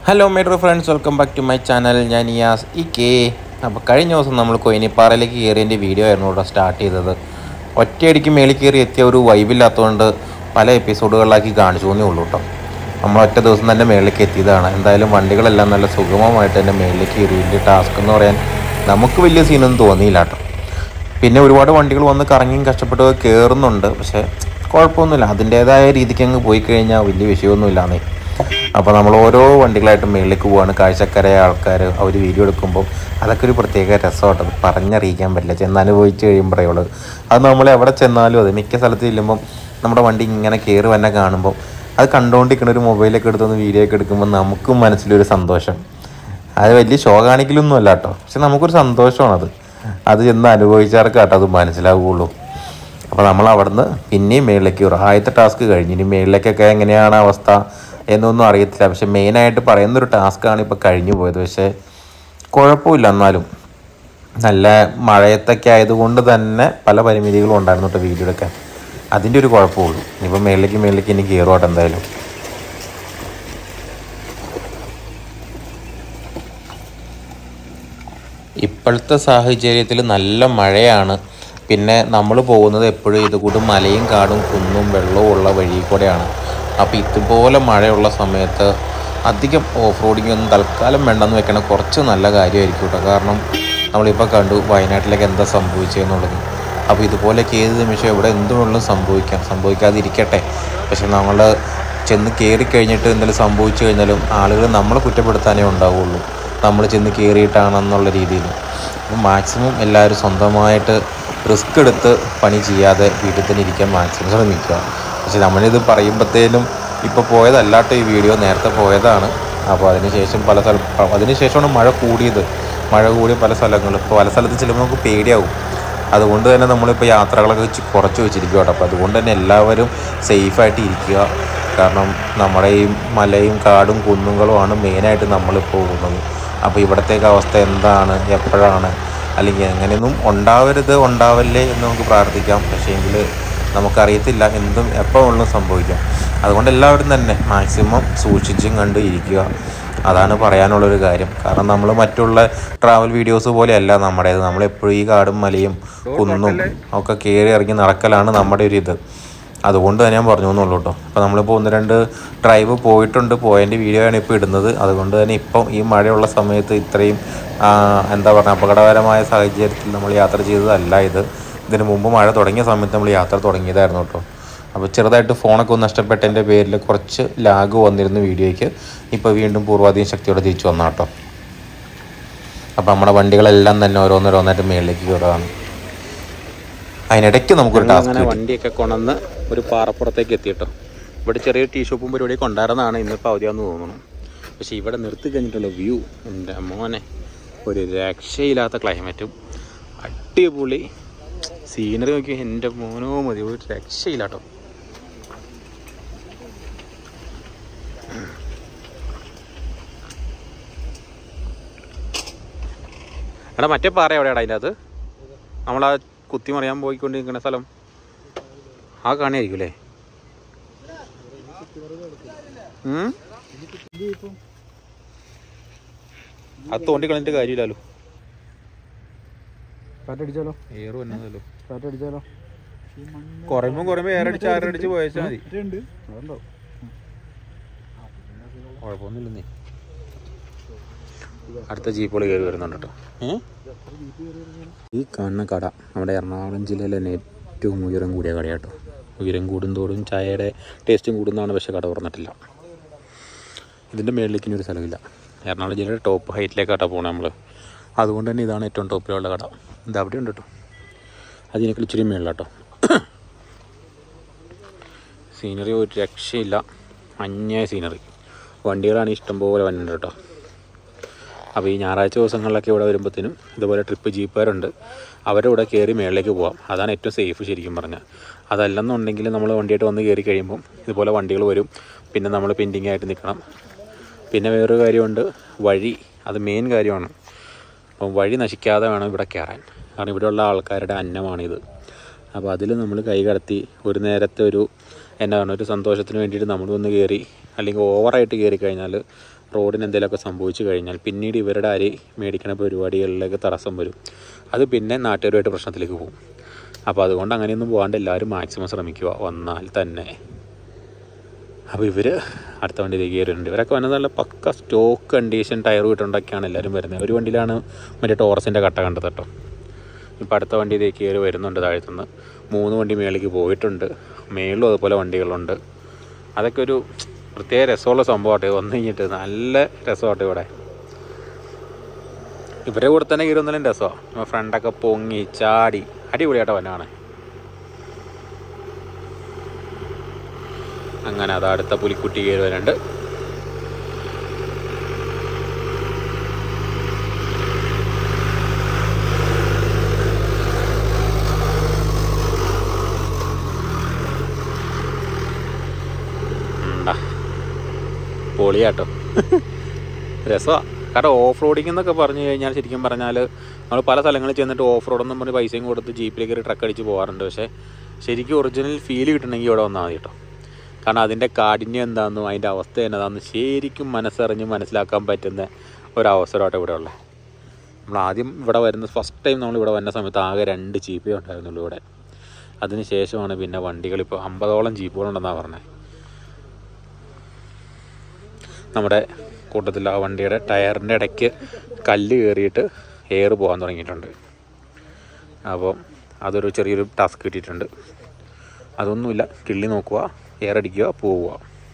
Hello my dear friends welcome back to my channel ഞാൻ Iyas E K അപ്പോൾ കഴിഞ്ഞ ദിവസം നമ്മൾ കൊയിനിപ്പാറയിലേക്ക് കയറിയതിൻ്റെ വീഡിയോ ആയിരുന്നു ഇവിടെ സ്റ്റാർട്ട് ചെയ്തത് ഒറ്റയടിക്ക് മേളിൽ കയറി എത്തിയ ഒരു വൈബില്ലാത്തതുകൊണ്ട് പല എപ്പിസോഡുകളിലാക്കി കാണിച്ചു എന്നേ ഉള്ളൂ കേട്ടോ നമ്മൾ ഒറ്റ ദിവസം തന്നെ മേളിലേക്ക് എത്തിയതാണ് എന്തായാലും വണ്ടികളെല്ലാം നല്ല സുഗമമായിട്ട് തന്നെ മേളിലേക്ക് കയറി വലിയ ടാസ്ക് എന്ന് പറയാൻ നമുക്ക് വലിയ സീനൊന്നും തോന്നിയില്ല കേട്ടോ പിന്നെ ഒരുപാട് വണ്ടികൾ വന്ന് കറങ്ങിയും കഷ്ടപ്പെട്ട് കയറുന്നുണ്ട് പക്ഷേ കുഴപ്പമൊന്നുമില്ല അതിൻ്റേതായ രീതിക്ക് അങ്ങ് പോയി കഴിഞ്ഞാൽ വലിയ വിഷയമൊന്നുമില്ലാന്നേ അപ്പോൾ നമ്മൾ ഓരോ വണ്ടികളായിട്ട് മേളിലേക്ക് പോവാണ് കാഴ്ചക്കാരായ ആൾക്കാർ അവർ വീഡിയോ എടുക്കുമ്പോൾ അതൊക്കെ ഒരു പ്രത്യേക രസമായിട്ട് അത് പറഞ്ഞറിയിക്കാൻ പറ്റില്ല ചെന്നനുഭവിച്ച് കഴിയുമ്പോഴേ ഉള്ളൂ അത് നമ്മൾ എവിടെ ചെന്നാലും അത് മിക്ക സ്ഥലത്ത് ചെല്ലുമ്പം നമ്മുടെ വണ്ടി ഇങ്ങനെ കയറി വന്നെ കാണുമ്പോൾ അത് കണ്ടുകൊണ്ടിരിക്കുന്ന ഒരു മൊബൈലൊക്കെ എടുത്തൊന്ന് വീഡിയോ ഒക്കെ എടുക്കുമ്പോൾ നമുക്കും മനസ്സിലൊരു സന്തോഷം അത് വലിയ ഷോ കാണിക്കലൊന്നും അല്ല കേട്ടോ പക്ഷെ നമുക്കൊരു സന്തോഷമാണത് അത് ചെന്ന് അനുഭവിച്ചവർക്ക് കേട്ടോ അത് മനസ്സിലാവുകയുള്ളൂ അപ്പോൾ നമ്മൾ അവിടുന്ന് പിന്നെയും മേളിലേക്ക് കയറും ആദ്യത്തെ ടാസ്ക് കഴിഞ്ഞ് ഇനി മേളിലേക്കൊക്കെ എങ്ങനെയാണ് അവസ്ഥ എന്നൊന്നും അറിയത്തില്ല പക്ഷെ മെയിനായിട്ട് പറയുന്നൊരു ടാസ്ക്കാണ് ഇപ്പോൾ കഴിഞ്ഞു പോയത് പക്ഷേ കുഴപ്പമില്ല എന്നാലും നല്ല മഴയത്തൊക്കെ ആയതുകൊണ്ട് തന്നെ പല പരിമിതികളും ഉണ്ടായിരുന്നു കേട്ടോ വീഡിയോ എടുക്കാൻ അതിൻ്റെ ഒരു കുഴപ്പമുള്ളൂ ഇനിയിപ്പോൾ മേളിലേക്ക് മേളിലേക്ക് ഇനി കയറുവാട്ടെ എന്തായാലും ഇപ്പോഴത്തെ സാഹചര്യത്തിൽ നല്ല മഴയാണ് പിന്നെ നമ്മൾ പോകുന്നത് എപ്പോഴും ഇത് കൂടി മലയും കാടും കുന്നും വെള്ളവും ഉള്ള വഴി കൂടെയാണ് അപ്പോൾ ഇതുപോലെ മഴയുള്ള സമയത്ത് അധികം ഓഫ് റോഡിങ് ഒന്നും തൽക്കാലം വേണ്ടെന്ന് വെക്കണ കുറച്ച് നല്ല കാര്യമായിരിക്കും കേട്ടോ കാരണം നമ്മളിപ്പോൾ കണ്ടു വയനാട്ടിലേക്ക് എന്താ സംഭവിച്ചതെന്നുള്ളത് അപ്പോൾ ഇതുപോലെയൊക്കെ ഏത് നിമിഷം ഇവിടെ എന്തുകൊണ്ടും സംഭവിക്കാം സംഭവിക്കാതിരിക്കട്ടെ പക്ഷെ നമ്മൾ ചെന്ന് കയറി കഴിഞ്ഞിട്ട് എന്തെങ്കിലും സംഭവിച്ചു കഴിഞ്ഞാലും ആളുകൾ നമ്മളെ കുറ്റപ്പെടുത്താനേ ഉണ്ടാവുള്ളൂ നമ്മൾ ചെന്ന് കയറിയിട്ടാണെന്നുള്ള രീതിയിൽ അപ്പം മാക്സിമം എല്ലാവരും സ്വന്തമായിട്ട് റിസ്ക് എടുത്ത് പണി ചെയ്യാതെ വീട്ടിൽ തന്നെ ഇരിക്കാൻ മാക്സിമം ശ്രമിക്കുക പക്ഷെ നമ്മളിത് പറയുമ്പോഴത്തേനും ഇപ്പോൾ പോയതല്ലാട്ടോ ഈ വീഡിയോ നേരത്തെ പോയതാണ് അപ്പോൾ അതിനുശേഷം പല സ്ഥലം അതിനുശേഷമാണ് മഴ കൂടിയത് മഴ കൂടിയ പല സ്ഥലങ്ങളും ഇപ്പോൾ പല സ്ഥലത്ത് ചെല്ലുമ്പോൾ നമുക്ക് പേടിയാവും അതുകൊണ്ട് തന്നെ നമ്മളിപ്പോൾ യാത്രകളൊക്കെ വെച്ച് കുറച്ച് വെച്ചിരിക്കുക കേട്ടോ അപ്പോൾ അതുകൊണ്ട് തന്നെ എല്ലാവരും സേഫായിട്ട് ഇരിക്കുക കാരണം നമ്മുടെ ഈ മലയും കാടും കുന്നുകളുമാണ് മെയിനായിട്ട് നമ്മൾ പോകുന്നത് അപ്പോൾ ഇവിടത്തേക്ക് അവസ്ഥ എന്താണ് എപ്പോഴാണ് അല്ലെങ്കിൽ അങ്ങനെയൊന്നും ഉണ്ടാവരുത് ഉണ്ടാവല്ലേ എന്ന് നമുക്ക് പ്രാർത്ഥിക്കാം പക്ഷേ എങ്കിൽ നമുക്കറിയത്തില്ല എന്തും എപ്പോൾ ഉള്ളും സംഭവിക്കാം അതുകൊണ്ട് എല്ലാവരും തന്നെ മാക്സിമം സൂക്ഷിച്ചും കണ്ട് ഇരിക്കുക അതാണ് പറയാനുള്ളൊരു കാര്യം കാരണം നമ്മൾ മറ്റുള്ള ട്രാവൽ വീഡിയോസ് പോലെയല്ല നമ്മുടേത് നമ്മളെപ്പോഴും ഈ കാടും മലയും കുന്നും ഒക്കെ കയറി ഇറങ്ങി നടക്കലാണ് നമ്മുടെ ഒരു ഇത് അതുകൊണ്ട് തന്നെ ഞാൻ പറഞ്ഞു എന്നുള്ളൂ കേട്ടോ അപ്പോൾ നമ്മളിപ്പോൾ ഒന്ന് രണ്ട് ഡ്രൈവ് പോയിട്ടുണ്ട് പോയതിൻ്റെ വീഡിയോ ആണ് ഇപ്പോൾ ഇടുന്നത് അതുകൊണ്ട് തന്നെ ഇപ്പം ഈ മഴയുള്ള സമയത്ത് ഇത്രയും ആ, എന്താ പറയുക അപകടകരമായ സാഹചര്യത്തിൽ നമ്മൾ യാത്ര ചെയ്തതല്ല ഇത് ഇതിന് മുമ്പ് മഴ തുടങ്ങിയ സമയത്ത് നമ്മൾ യാത്ര തുടങ്ങിയതായിരുന്നു കേട്ടോ അപ്പോൾ ചെറുതായിട്ട് ഫോണൊക്കെ ഒന്ന് നഷ്ടപ്പെട്ടതിൻ്റെ പേരിൽ കുറച്ച് ലാഗ് വന്നിരുന്നു വീഡിയോയ്ക്ക് ഇപ്പോൾ വീണ്ടും പൂർവാധീന ശക്തിയോടെ തിരിച്ചു വന്ന കേട്ടോ അപ്പോൾ നമ്മുടെ വണ്ടികളെല്ലാം തന്നെ ഓരോന്നോരോന്നായിട്ട് മേളിലേക്ക് കയറുകയാണ് അതിനിടയ്ക്ക് നമുക്കൊരു ടാസ്ക് അങ്ങനെ വണ്ടിയൊക്കെ കൊണ്ടുവന്ന് ഒരു പാറപ്പുറത്തേക്ക് എത്തിയിട്ടോ ഇവിടെ ചെറിയൊരു ടീ ഷോപ്പും പരിപാടിയൊക്കെ ഉണ്ടായിരുന്നതാണ് ഇന്നിപ്പോൾ അവധിയാന്ന് തോന്നുന്നു പക്ഷെ ഇവിടെ നിർത്തി കഴിഞ്ഞിട്ടുള്ള വ്യൂ എൻ്റെ മോനെ ഒരു രക്ഷയില്ലാത്ത ക്ലൈമറ്റും അടിപൊളി സീനറി നോക്കി എൻ്റെ മോനോ മതി ഒരു രക്ഷയില്ലാട്ടോ എടാ മറ്റേ പാറ എവിടെയാടാ അതിൻ്റെ അത് നമ്മളാ കുത്തിമറിയാൻ പോയിക്കൊണ്ടിരിക്കുന്ന സ്ഥലം ആ കാണിയായിരിക്കും അല്ലേ ഉം? അത് തോണ്ടി കളഞ്ഞിട്ട് കാര്യമില്ലല്ലോ കാറ്റടിച്ചാലോ ഏറ് വന്നതല്ലോ കാറ്റടിച്ചാലോ കുറയുമ്പോ കുറയുമ്പോ ഏറടിച്ച് ആറടിച്ച് പോയച്ചാൽ മതി ഉണ്ട് അതുണ്ടോ കുഴപ്പമൊന്നുമില്ലെന്നേ അടുത്ത ജീപ്പുകൾ കയറി വരുന്നുണ്ട് കേട്ടോ ഈ കാണുന്ന കട നമ്മുടെ എറണാകുളം ജില്ലയിലെ തന്നെ ഏറ്റവും ഉയരം കൂടിയ കടയാട്ടോ ഉയരം കൂടുന്തോറും ചായയുടെ ടേസ്റ്റും കൂടുന്നതാണ് പക്ഷേ കട തുറന്നിട്ടില്ല ഇതിൻ്റെ മേളിലേക്ക് ഇനി ഒരു സ്ഥലമില്ല എറണാകുളം ജില്ലയുടെ ടോപ്പ് ഹൈറ്റിലേക്കാട്ടോ പോകണേ നമ്മൾ അതുകൊണ്ട് തന്നെ ഇതാണ് ഏറ്റവും ടോപ്പിലുള്ള കട ഇത് അവിടെ ഉണ്ട് കേട്ടോ അതിനേക്കാൾ ഇച്ചിരി മേളിലാട്ടോ സീനറി ഒരു രക്ഷയില്ല മഞ്ഞ സീനറി വണ്ടികളാണ് ഇഷ്ടംപോലെ വന്നിട്ടുണ്ട് കേട്ടോ അപ്പോൾ ഈ ഞായറാഴ്ച ദിവസങ്ങളിലൊക്കെ ഇവിടെ വരുമ്പോഴത്തേനും ഇതുപോലെ ട്രിപ്പ് ജീപ്പുകാരുണ്ട് അവരുടെ കൂടെ കയറി മേളിലേക്ക് പോകാം അതാണ് ഏറ്റവും സേഫ് ശരിക്കും പറഞ്ഞാൽ അതല്ലെന്നുണ്ടെങ്കിൽ നമ്മൾ വണ്ടിയായിട്ട് വന്ന് കയറി കഴിയുമ്പം ഇതുപോലെ വണ്ടികൾ വരും പിന്നെ നമ്മൾ പെൻഡിങ് ആയിട്ട് നിൽക്കണം പിന്നെ വേറൊരു കാര്യമുണ്ട് വഴി അത് മെയിൻ കാര്യമാണ് അപ്പം വഴി നശിക്കാതെ വേണം ഇവിടെ കയറാൻ കാരണം ഇവിടെയുള്ള ആൾക്കാരുടെ അന്നമാണിത് അപ്പോൾ അതിൽ നമ്മൾ കൈ കടത്തി ഒരു നേരത്തെ ഒരു എന്താണ് ഒരു സന്തോഷത്തിന് വേണ്ടിയിട്ട് നമ്മൾ വന്ന് കയറി അല്ലെങ്കിൽ ഓവറായിട്ട് കയറി കഴിഞ്ഞാൽ റോഡിന് എന്തെങ്കിലുമൊക്കെ സംഭവിച്ചു കഴിഞ്ഞാൽ പിന്നീട് ഇവരുടെ അരി മേടിക്കുന്ന പരിപാടികളിലേക്ക് തടസ്സം വരും അത് പിന്നെ നാട്ടുകാരുമായിട്ട് പ്രശ്നത്തിലേക്ക് പോകും അപ്പോൾ അതുകൊണ്ട് അങ്ങനെയൊന്നും പോകാണ്ട് എല്ലാവരും മാക്സിമം ശ്രമിക്കുക വന്നാൽ തന്നെ അപ്പോൾ ഇവർ അടുത്ത വണ്ടിയിലേക്ക് കയറിയിട്ടുണ്ട് ഇവരൊക്കെ വന്നത് നല്ല പക്ക സ്റ്റോക്ക് കണ്ടീഷൻ ടയർ വിട്ടുകൊണ്ടൊക്കെയാണ് എല്ലാവരും വരുന്നത് ഒരു വണ്ടിയിലാണ് മറ്റേ ടോറസിൻ്റെ കട്ട കണ്ടത് കേട്ടോ ഇപ്പോൾ അടുത്ത വണ്ടിയിലേക്ക് കയറി വരുന്നുണ്ട് താഴത്തുനിന്ന് മൂന്ന് വണ്ടി മേളിലേക്ക് പോയിട്ടുണ്ട് മേളിലും അതുപോലെ വണ്ടികളുണ്ട് അതൊക്കെ ഒരു പ്രത്യേക രസമുള്ള സംഭവമാട്ടെ വന്നു കഴിഞ്ഞിട്ട് നല്ല രസമാട്ടെ ഇവിടെ ഇവരെ കൂടെ തന്നെ കയറി ഒന്നാലും രസമാണ് ഫ്രണ്ടൊക്കെ പൊങ്ങി ചാടി അടിപൊളിയാട്ടോ വനാണ് അങ്ങനെ അത് അടുത്ത പുലിക്കുട്ടി കയറി വരുന്നുണ്ട് ഉണ്ടാ. പൊളിയാട്ടോ രസമാണ് കാരണം ഓഫ് റോഡിംഗ് എന്നൊക്കെ പറഞ്ഞു കഴിഞ്ഞാൽ ശരിക്കും പറഞ്ഞാൽ നമ്മൾ പല സ്ഥലങ്ങളിൽ ചെന്നിട്ട് ഓഫ് റോഡെന്നും പറഞ്ഞ് പൈസയും കൊടുത്ത് ജീപ്പിലേക്ക് കയറി ട്രക്ക് അടിച്ച് പോകാറുണ്ട് പക്ഷേ ശരിക്കും ഒറിജിനൽ ഫീൽ കിട്ടണമെങ്കിൽ ഇവിടെ വന്നാൽ മതി കേട്ടോ കാരണം അതിൻ്റെ കാഠിന്യം എന്താണെന്നും അതിൻ്റെ അവസ്ഥ എന്നതാണെന്നും ശരിക്കും മനസ്സറിഞ്ഞ് മനസ്സിലാക്കാൻ പറ്റുന്ന ഒരവസരമായിട്ട് ഇവിടെ ഉള്ളത് നമ്മൾ ആദ്യം ഇവിടെ വരുന്ന ഫസ്റ്റ് ടൈം നമ്മൾ ഇവിടെ വരുന്ന സമയത്ത് ആകെ രണ്ട് ജീപ്പേ ഉണ്ടായിരുന്നുള്ളൂ ഇവിടെ അതിന് ശേഷമാണ് പിന്നെ വണ്ടികൾ ഇപ്പോൾ അമ്പതോളം ജീപ്പുകളുണ്ടെന്നാണ് പറഞ്ഞത് നമ്മുടെ കൂട്ടത്തിൽ ആ വണ്ടിയുടെ ടയറിൻ്റെ ഇടയ്ക്ക് കല്ല് കയറിയിട്ട് എയർ പോകാൻ തുടങ്ങിയിട്ടുണ്ട് അപ്പോൾ അതൊരു ചെറിയൊരു ടാസ്ക് കിട്ടിയിട്ടുണ്ട് അതൊന്നുമില്ല കിള്ളി നോക്കുക എയർ അടിക്കുക പോവുക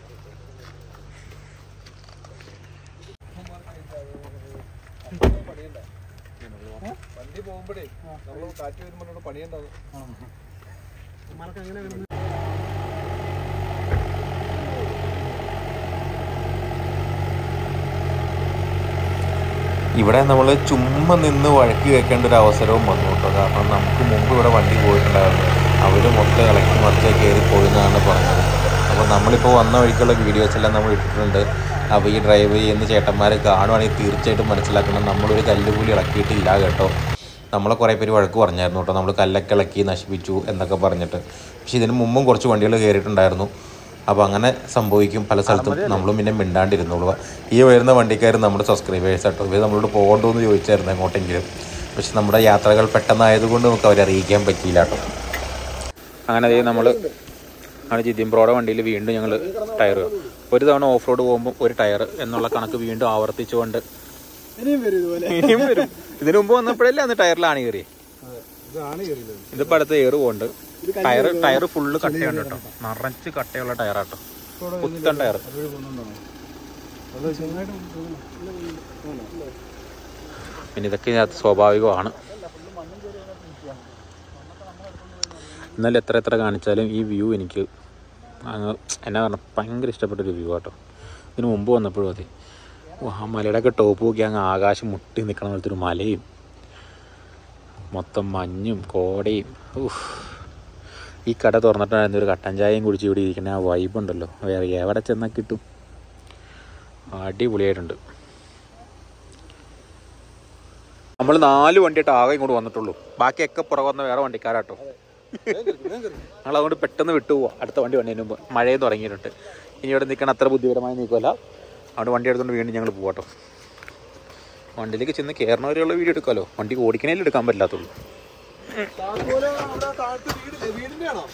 വണ്ടി പോകുമ്പോഴേ നമ്മൾ കാറ്റ് വരുമ്പോൾ പണിയുണ്ടാവും ഇവിടെ നമ്മൾ ചുമ്മാ നിന്ന് വഴക്ക് കേൾക്കേണ്ട ഒരു അവസരവും വന്നു കേട്ടോ കാരണം നമുക്ക് മുമ്പ് ഇവിടെ വണ്ടി പോയിട്ടുണ്ടായിരുന്നു അവർ മൊത്തം ഇളക്കി മറിച്ച് കയറി പോയെന്നാണ് പറഞ്ഞത് അപ്പോൾ നമ്മളിപ്പോൾ വന്ന വഴിക്കുള്ള വീഡിയോസ് എല്ലാം നമ്മൾ ഇട്ടിട്ടുണ്ട് അപ്പോൾ ഈ ഡ്രൈവ് ചെയ്യുന്ന ചേട്ടന്മാർ കാണുവാണെങ്കിൽ തീർച്ചയായിട്ടും മനസ്സിലാക്കണം നമ്മളൊരു കല്ലുകൂലി ഇളക്കിയിട്ടില്ല കേട്ടോ നമ്മളെ കുറേ പേര് വഴക്ക് പറഞ്ഞായിരുന്നു കേട്ടോ നമ്മൾ കല്ലൊക്കെ ഇളക്കി നശിപ്പിച്ചു എന്നൊക്കെ പറഞ്ഞിട്ട് പക്ഷേ ഇതിന് മുമ്പും കുറച്ച് വണ്ടികൾ കയറിയിട്ടുണ്ടായിരുന്നു അപ്പോൾ അങ്ങനെ സംഭവിക്കും പല സ്ഥലത്തും നമ്മളും പിന്നെ മിണ്ടാണ്ടിരുന്നുള്ളൂ ഈ വരുന്ന വണ്ടിക്കാർ നമ്മുടെ സബ്സ്ക്രൈബേഴ്സ് കേട്ടോ ഇവർ നമ്മളോട് പോകണ്ടോ എന്ന് ചോദിച്ചായിരുന്നു എങ്ങോട്ടെങ്കിലും പക്ഷെ നമ്മുടെ യാത്രകൾ പെട്ടെന്നായതുകൊണ്ട് നമുക്ക് അവരെ അറിയിക്കാൻ പറ്റിയില്ല കേട്ടോ അങ്ങനെ അതേ നമ്മൾ ആണ് ജിതിമ്പ്രോടെ വണ്ടിയിൽ വീണ്ടും ഞങ്ങൾ ടയർ ഒരു തവണ ഓഫ് റോഡ് പോകുമ്പോൾ ഒരു ടയർ എന്നുള്ള കണക്ക് വീണ്ടും ആവർത്തിച്ചുകൊണ്ട് ഇനിയും വരും ഇതുപോലെ ഇനിയും വരും ഇതിനു മുമ്പ് വന്നപ്പോഴല്ലേ അന്ന് ടയറിലാണ് കയറി ഇതാണ് കയറിയത് ഇതിപ്പോൾ അടുത്ത് എയർ പോകുന്നുണ്ട് ടയർ ടയർ ഫുള്ള് കട്ടയുണ്ട് കേട്ടോ നിറച്ച് കട്ടയുള്ള ടയറാട്ടോ പുത്തൻ ടയർ അതുവഴി പോകുന്നുണ്ടാവും അത് ചെറുതായിട്ട് പിന്നെ ഇതൊക്കെ ഇതിനകത്ത് സ്വാഭാവികമാണ് എന്നാലും എത്ര എത്ര കാണിച്ചാലും ഈ വ്യൂ എനിക്ക് അങ്ങ് എന്നാ പറഞ്ഞ ഭയങ്കര ഇഷ്ടപ്പെട്ടൊരു വ്യൂ ആട്ടോ ഇതിന് മുമ്പ് വന്നപ്പോഴും അതെ ഓ, ആ മലയുടെ ഒക്കെ ടോപ്പ് നോക്കി അങ്ങ് ആകാശം മുട്ടി നിൽക്കണ പോലത്തെ ഒരു മലയും മൊത്തം മഞ്ഞും കോടയും ഊഹ് ഈ കട തുറന്നിട്ടായിരുന്നു ഒരു കട്ടൻ ചായയും കുടിച്ച് ഇവിടെ ഇരിക്കുന്ന ആ വൈബ് ഉണ്ടല്ലോ വേറെ എവിടെ ചെന്നാൽ കിട്ടും അടിപൊളിയായിട്ടുണ്ട് നമ്മൾ നാല് വണ്ടിയായിട്ട് ആകെ ഇങ്ങോട്ട് വന്നിട്ടുള്ളൂ ബാക്കിയൊക്കെ പുറകെ വന്ന വേറെ വണ്ടിക്കാരാട്ടോ ഞങ്ങൾ അതുകൊണ്ട് പെട്ടെന്ന് വിട്ടുപോവാ അടുത്ത വണ്ടി വന്നതിന് മുമ്പ് മഴയും തുടങ്ങിയിട്ടുണ്ട് ഇനി ഇവിടെ നിൽക്കണം അത്ര ബുദ്ധിപരമായി നിൽക്കുമല്ല അതുകൊണ്ട് വണ്ടി എടുത്തുകൊണ്ട് വീണ്ടും ഞങ്ങൾ പോവാട്ടോ വണ്ടിയിലേക്ക് ചെന്ന് കയറണവരെയുള്ള വീഡിയോ എടുക്കാമല്ലോ വണ്ടി ഓടിക്കണേലും എടുക്കാൻ പറ്റാത്തുള്ളൂ താക്കോല് അവിടെ താഴത്ത് വീടില്ലേ വീടിന്റെ ആണോ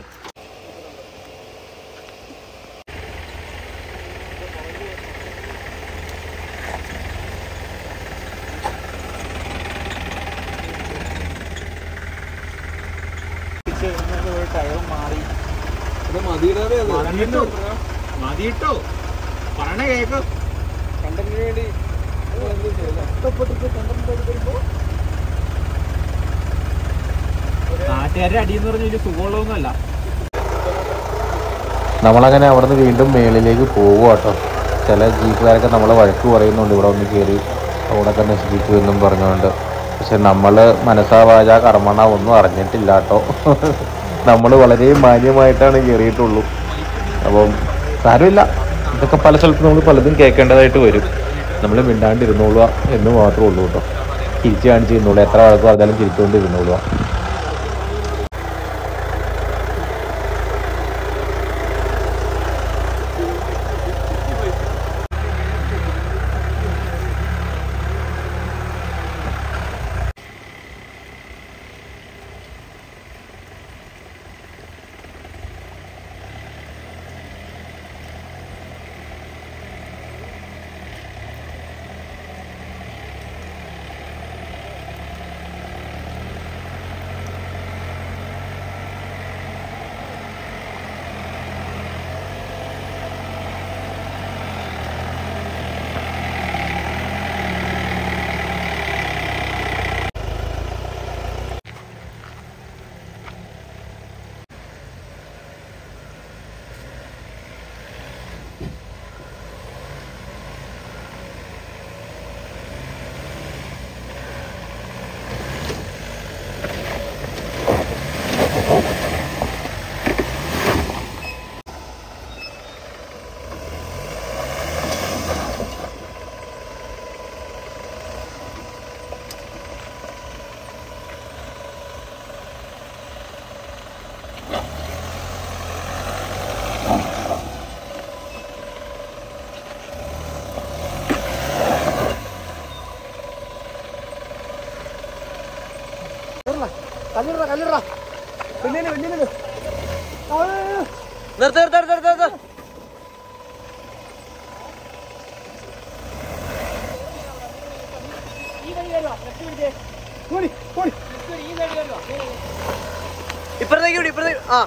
ഇത് മതിയുടെ മതിയിട്ടോ പറഞ്ഞ കേക്ക് കണ്ടന്റിന് വേണ്ടി എന്ത് ചെയ്യില്ല ഇഷ്ടപ്പെട്ടിട്ട് കണ്ടന്റ് വരുമ്പോ നാട്ടുകാരുടെ അടിയെന്ന് പറഞ്ഞ വലിയ സുഖമുള്ളതൊന്നുമല്ല നമ്മളങ്ങനെ അവിടുന്ന് വീണ്ടും മേളിലേക്ക് പോകുക കേട്ടോ ചില ജീപ്പുകാരൊക്കെ നമ്മളെ വഴക്ക് പറയുന്നുണ്ട് ഇവിടെ ഒന്ന് കയറി റോഡൊക്കെ നശിപ്പിച്ചു എന്നും പറഞ്ഞുകൊണ്ട് പക്ഷെ നമ്മൾ മനസ്സാവാച കർമ്മണ ഒന്നും അറിഞ്ഞിട്ടില്ല കേട്ടോ നമ്മൾ വളരെ മാന്യമായിട്ടാണ് കയറിയിട്ടുള്ളൂ അപ്പം സാരമില്ല ഇതൊക്കെ പല സ്ഥലത്തും നമ്മൾ പലതും കേൾക്കേണ്ടതായിട്ട് വരും നമ്മൾ മിണ്ടാണ്ടിരുന്നോളുക എന്ന് മാത്രമേ ഉള്ളൂ കേട്ടോ തിരിച്ചു കാണിച്ചിരുന്നുള്ളൂ എത്ര വഴക്ക് പറഞ്ഞാലും തിരിച്ചുകൊണ്ടിരുന്നോളുക കല്ലിട കല്ലിട പിന്നില് പിന്നില് നിർത്ത് നിർത്ത് നിർത്ത് നിർത്ത് നിർത്ത് ഓടി, ഓടി. ഇപ്പുറത്തേക്ക് വിടി ഇപ്പുറത്തേക്ക് ആ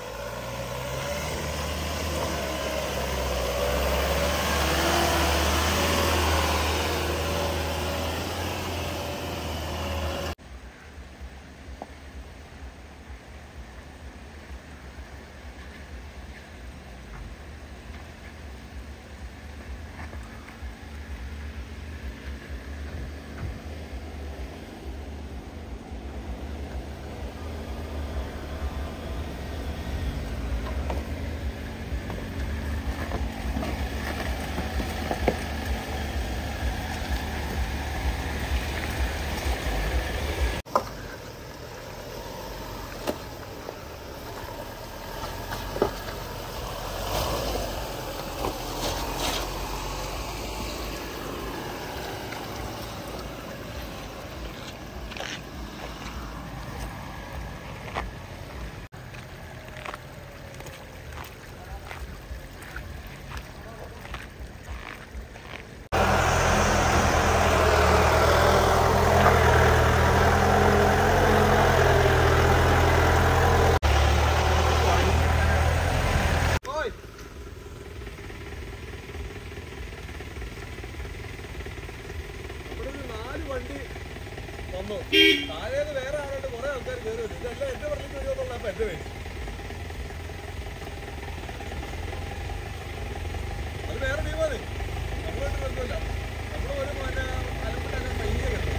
വന്നു താഴേന്ന് വേറെ ആളുണ്ട് കുറെ ആൾക്കാർ കയറി വരും ഇതെല്ലാം എന്റെ പറഞ്ഞിട്ട് വരുമെന്നുള്ള അപ്പൊ എന്റെ പേര് അത് വേറെ ടീമാണ് നമ്മളായിട്ട് ബന്ധമില്ല നമ്മൾ ഒരു പിന്നെ അലമ്പുണ്ടാക്കാൻ പയ്യെ കിട്ടും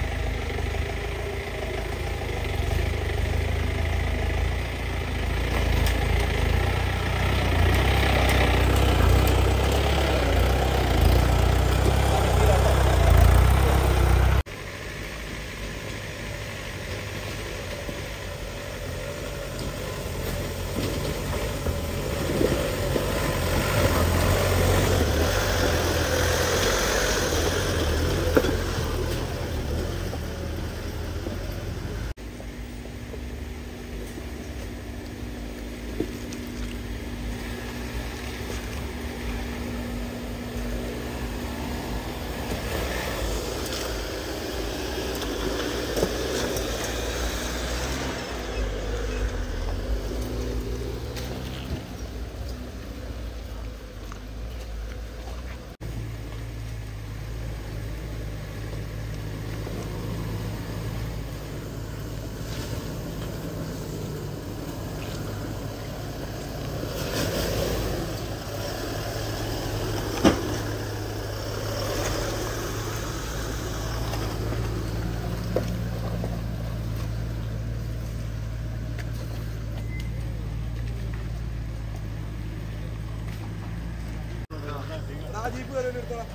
ആ ജീപ്പ് കയറി എടുത്തോളാം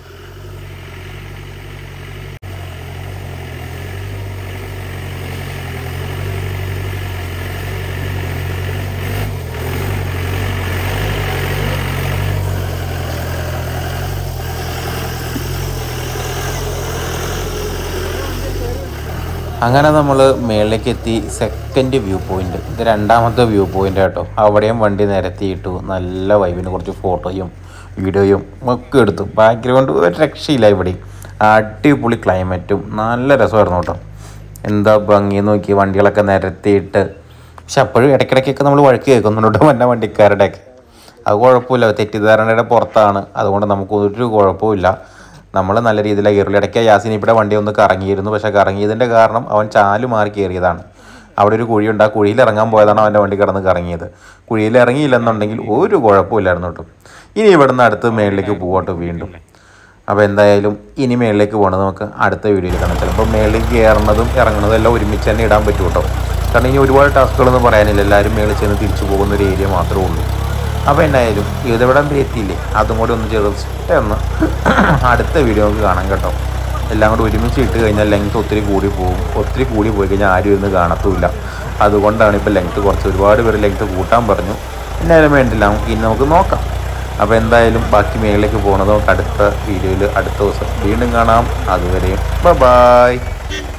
അങ്ങനെ നമ്മൾ മേളിലേക്ക് എത്തി സെക്കൻഡ് വ്യൂ പോയിന്റ് ഇത് രണ്ടാമത്തെ വ്യൂ പോയിന്റ് കേട്ടോ അവിടെയും വണ്ടി നിരത്തിയിട്ടു നല്ല വൈബിന് കുറച്ച് ഫോട്ടോയും വീഡിയോയും ഒക്കെ എടുത്തു ബാക്ക്ഗ്രൗണ്ട് ഒരു രക്ഷയില്ല ഇവിടെ അടിപൊളി ക്ലൈമറ്റും നല്ല രസമായിരുന്നു കേട്ടോ എന്താ ഭംഗി നോക്കി വണ്ടികളൊക്കെ നിരത്തിയിട്ട് പക്ഷെ അപ്പോഴും ഇടയ്ക്കിടയ്ക്കൊക്കെ നമ്മൾ വഴക്ക് കേൾക്കുന്നുണ്ട് കേട്ടോ വന്ന വണ്ടിക്കാരുടെയൊക്കെ അത് കുഴപ്പമില്ല തെറ്റിദ്ധാരണയുടെ പുറത്താണ് അതുകൊണ്ട് നമുക്ക് ഒരു കുഴപ്പമില്ല നമ്മൾ നല്ല രീതിയിൽ കയറില്ല ഇടയ്ക്ക് യാസിൻ ഇവിടെ വണ്ടി ഒന്ന് കറങ്ങിയിരുന്നു പക്ഷേ കറങ്ങിയതിൻ്റെ കാരണം അവൻ ചാല് മാറി കയറിയതാണ് അവിടെ ഒരു കുഴിയുണ്ട് ആ കുഴിയിൽ ഇറങ്ങാൻ പോയതാണ് അവൻ്റെ വണ്ടി കിടന്ന് കറങ്ങിയത് കുഴിയിൽ ഇറങ്ങിയില്ലെന്നുണ്ടെങ്കിൽ ഒരു കുഴപ്പമില്ലായിരുന്നു കേട്ടോ ഇനി ഇവിടുന്ന് അടുത്ത് മേളിലേക്ക് പോകട്ടോ വീണ്ടും അപ്പോൾ എന്തായാലും ഇനി മേളിലേക്ക് പോകണത് നമുക്ക് അടുത്ത വീഡിയോയിൽ കാണാം ചിലപ്പോൾ മേളിൽ കയറുന്നതും ഇറങ്ങുന്നതും എല്ലാം ഒരുമിച്ച് തന്നെ ഇടാൻ പറ്റും കേട്ടോ കാരണം ഇനി ഒരുപാട് ടാസ്കുകളൊന്നും പറയാനില്ല എല്ലാവരും മേളിൽ ചെന്ന് തിരിച്ചു പോകുന്ന ഒരു ഏരിയ മാത്രമേ ഉള്ളൂ അപ്പോൾ എന്തായാലും ഇതെവിടം വരെ എത്തിയില്ലേ അതും കൂടി ഒന്ന് ചെറുതെ ഒന്ന് അടുത്ത വീഡിയോ നമുക്ക് കാണാം കേട്ടോ എല്ലാം കൂടി ഒരുമിച്ച് ഇട്ട് കഴിഞ്ഞാൽ ലെങ്ത് ഒത്തിരി കൂടി പോകും ഒത്തിരി കൂടി പോയി കഴിഞ്ഞാൽ ആരും ഇരുന്ന് കാണത്തുമില്ല അതുകൊണ്ടാണ് ഇപ്പോൾ ലെങ്ത് കുറച്ച് ഒരുപാട് പേര് ലെങ്ത് കൂട്ടാൻ പറഞ്ഞു എന്നാലും വേണ്ടില്ല നമുക്ക് ഇനി നമുക്ക് നോക്കാം അപ്പോൾ എന്തായാലും ബാക്കി മേളിലേക്ക് പോകുന്നത് നമുക്ക് അടുത്ത വീഡിയോയിൽ അടുത്ത ദിവസം വീണ്ടും കാണാം അതുവരെയും ബൈ